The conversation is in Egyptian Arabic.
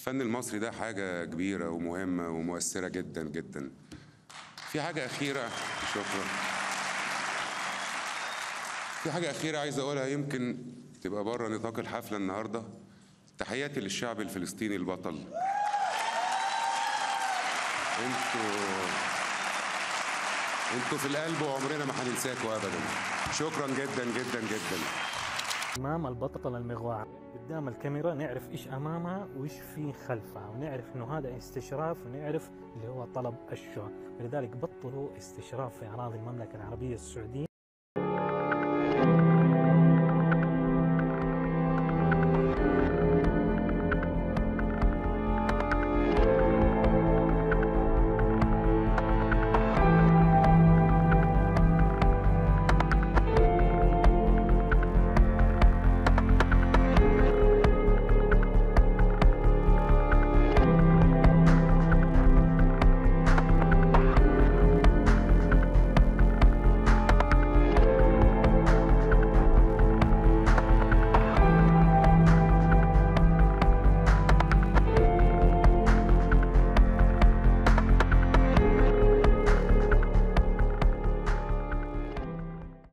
الفن المصري ده حاجة كبيرة ومهمة ومؤثرة جدا جدا في حاجة أخيرة شكرا في حاجة أخيرة عايز أقولها يمكن تبقى بره نطاق الحفلة النهاردة تحياتي للشعب الفلسطيني البطل انتوا انتوا في القلب وعمرنا ما هننساكوا ابدا شكرا جدا جدا جدا امام البطل المغواع قدام الكاميرا نعرف ايش امامها وايش في خلفها ونعرف انه هذا استشراف ونعرف اللي هو طلب الشو لذلك بطلوا استشراف في اراضي المملكه العربيه السعوديه